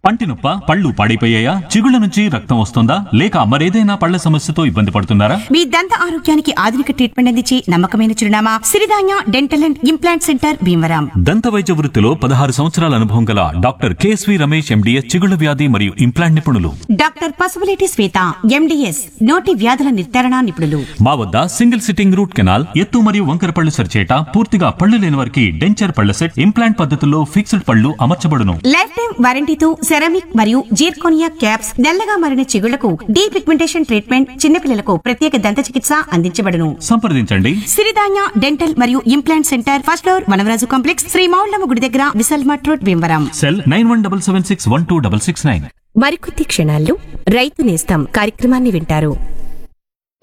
పంటి నొప్ప పళ్ళు పాడైపోయాయా చిగుళ్ళ నుంచి రక్తం వస్తుందా లేక మరేదైనా పళ్ళ సమస్యతో ఇబ్బంది పడుతున్నారా మీ దంత ఆరోగ్యానికి ఆధునిక ట్రీట్మెంట్ అందించి నమ్మకమైన చిరునామా Siridhanya dental and implant centre Bhimavaram దంత వైద్య వృత్తిలో పదహారు సంవత్సరాల అనుభవం గల డాక్టర్ కేఎస్వి రమేష్ ఎండిఎస్ చిగుళ్ళ వ్యాధి మరియు ఇంప్లాంట్ నిపుణులు డాక్టర్ పసుపులేటి శ్వేత ఎండిఎస్ నోటి వ్యాధుల నిర్ధారణ నిపుణులు మా వద్ద సింగిల్ సిట్టింగ్ రూట్ కెనాల్ ఎత్తు మరియు వంకర పళ్ళు సరిచేట పూర్తిగా పళ్ళు లేని వారికి డెంచర్ పళ్ళ సెట్ ఇంప్లాంట్ పద్ధతుల్లో ఫిక్స్డ్ పళ్ళు అమర్చబడును లైఫ్ టైం వారంటీతో సెరామిక్ మరియు జీర్కోనియా క్యాప్స్ నల్లగా మారిన చిగుళ్లకు డీ పిగ్మెంటేషన్ ట్రీట్మెంట్ చిన్నపిల్లలకు ప్రత్యేక దంత చికిత్స అందించబడును సంప్రదించండి సిరిధాన్య డెంటల్ మరియు implant centre first floor Vanavaraju complex Shri Moullamma గుడి దగ్గర Vishal mart road Bhimavaram cell nine one double seven six one two double six nine మరికొద్ది క్షణాల్లో రైతు నేస్తం కార్యక్రమాన్ని వింటారు